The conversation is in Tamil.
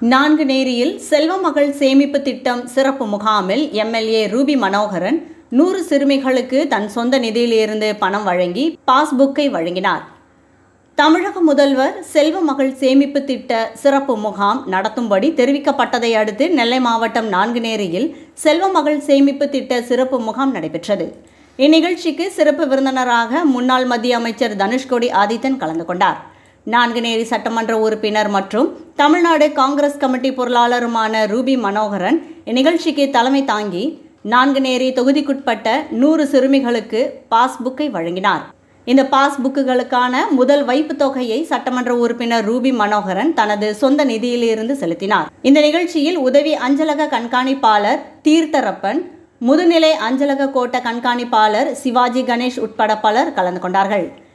நான்கு நேரியில் செல்வ மகள் சேமிப்பு திட்டம் சிறப்பு முகாமில் எம்எல்ஏ ரூபி மனோகரன் நூறு சிறுமிகளுக்கு தன் சொந்த நிதியிலிருந்து பணம் வழங்கி பாஸ்புக்கை வழங்கினார் தமிழக முதல்வர் செல்வ மகள் சேமிப்பு திட்ட சிறப்பு முகாம் நடத்தும்படி தெரிவிக்கப்பட்டதை அடுத்து நெல்லை மாவட்டம் நான்குநேரியில் செல்வ மகள் சேமிப்பு திட்ட சிறப்பு முகாம் நடைபெற்றது இந்நிகழ்ச்சிக்கு சிறப்பு விருந்தினராக முன்னாள் மத்திய அமைச்சர் தனுஷ்கோடி ஆதித்தன் கலந்து கொண்டார் நான்குநேரி சட்டமன்ற உறுப்பினர் மற்றும் தமிழ்நாடு காங்கிரஸ் கமிட்டி பொருளாளருமான ரூபி மனோகரன் இந்நிகழ்ச்சிக்கு தலைமை தாங்கி நான்குநேரி தொகுதிக்குட்பட்ட நூறு சிறுமிகளுக்கு பாஸ்புக்கை வழங்கினார் இந்த பாஸ்புக்குகளுக்கான முதல் வைப்புத் தொகையை சட்டமன்ற உறுப்பினர் ரூபி மனோகரன் தனது சொந்த நிதியிலிருந்து செலுத்தினார் இந்த நிகழ்ச்சியில் உதவி அஞ்சலக கண்காணிப்பாளர் தீர்த்தரப்பன் முதுநிலை அஞ்சலக கோட்ட கண்காணிப்பாளர் சிவாஜி கணேஷ் உட்பட பலர் கலந்து கொண்டார்கள்